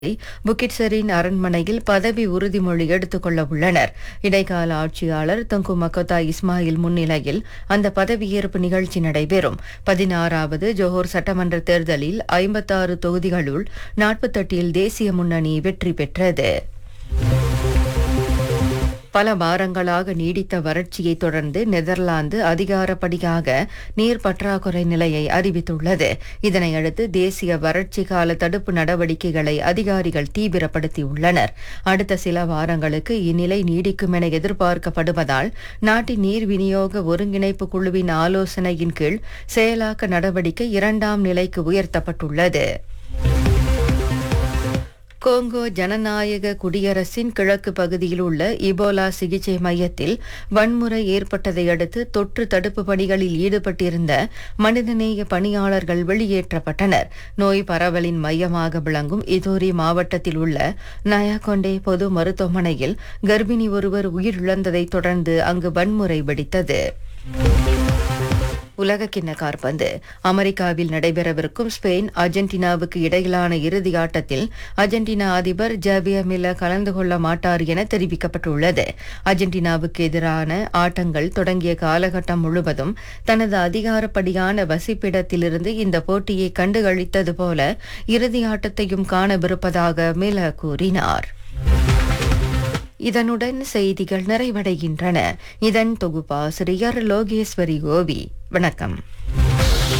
புக்கிட்சரின் அரண்மனையில் பதவி உறுதிமொழி எடுத்துக் கொள்ள உள்ளனர் இடைக்கால ஆட்சியாளர் தங்கு மக்கோத்தா இஸ்மாயில் முன்னிலையில் அந்த பதவியேற்பு நிகழ்ச்சி நடைபெறும் பதினாறாவது ஜோஹர் சட்டமன்ற தேர்தலில் ஐம்பத்தாறு தொகுதிகளுள் நாற்பத்தெட்டில் தேசிய முன்னணி வெற்றி பெற்றது பல வாரங்களாக நீடித்த வறட்சியை தொடர்ந்து நெதர்லாந்து அதிகாரப்படியாக நீர் பற்றாக்குறை நிலையை அறிவித்துள்ளது இதனையடுத்து தேசிய வறட்சி கால தடுப்பு நடவடிக்கைகளை அதிகாரிகள் தீவிரப்படுத்தியுள்ளனர் அடுத்த சில வாரங்களுக்கு இந்நிலை நீடிக்கும் என எதிர்பார்க்கப்படுவதால் நாட்டின் நீர் விநியோக ஒருங்கிணைப்பு குழுவின் ஆலோசனையின் கீழ் செயலாக்க நடவடிக்கை இரண்டாம் நிலைக்கு உயர்த்தப்பட்டுள்ளது கோங்கோ ஜனநாயக குடியரசின் கிழக்கு பகுதியில் உள்ள இபோலா சிகிச்சை மையத்தில் வன்முறை ஏற்பட்டதை அடுத்து தொற்று தடுப்பு பணிகளில் ஈடுபட்டிருந்த மனிதநேய பணியாளர்கள் வெளியேற்றப்பட்டனர் நோய் பரவலின் மையமாக விளங்கும் இதோரி மாவட்டத்தில் உள்ள நயாகொண்டே பொது மருத்துவமனையில் கர்ப்பிணி ஒருவர் உயிரிழந்ததைத் தொடர்ந்து அங்கு வன்முறை வெடித்தது உலகக்கிண்ண காற்பந்து அமெரிக்காவில் நடைபெறவிருக்கும் ஸ்பெயின் அர்ஜென்டினாவுக்கு இடையிலான இறுதி ஆட்டத்தில் அர்ஜென்டினா அதிபர் ஜாவியர் மில்ல கலந்து கொள்ள மாட்டார் என தெரிவிக்கப்பட்டுள்ளது அர்ஜென்டினாவுக்கு எதிரான ஆட்டங்கள் தொடங்கிய காலகட்டம் முழுவதும் தனது அதிகாரப்படியான வசிப்பிடத்திலிருந்து இந்த போட்டியை கண்டுகளித்தது போல இறுதி ஆட்டத்தையும் காணவிருப்பதாக மில கூறினார் இதனுடன் செய்திகள் நிறைவடைகின்றன இதன் தொகுப்பாசிரியர் லோகேஸ்வரி கோவி வணக்கம்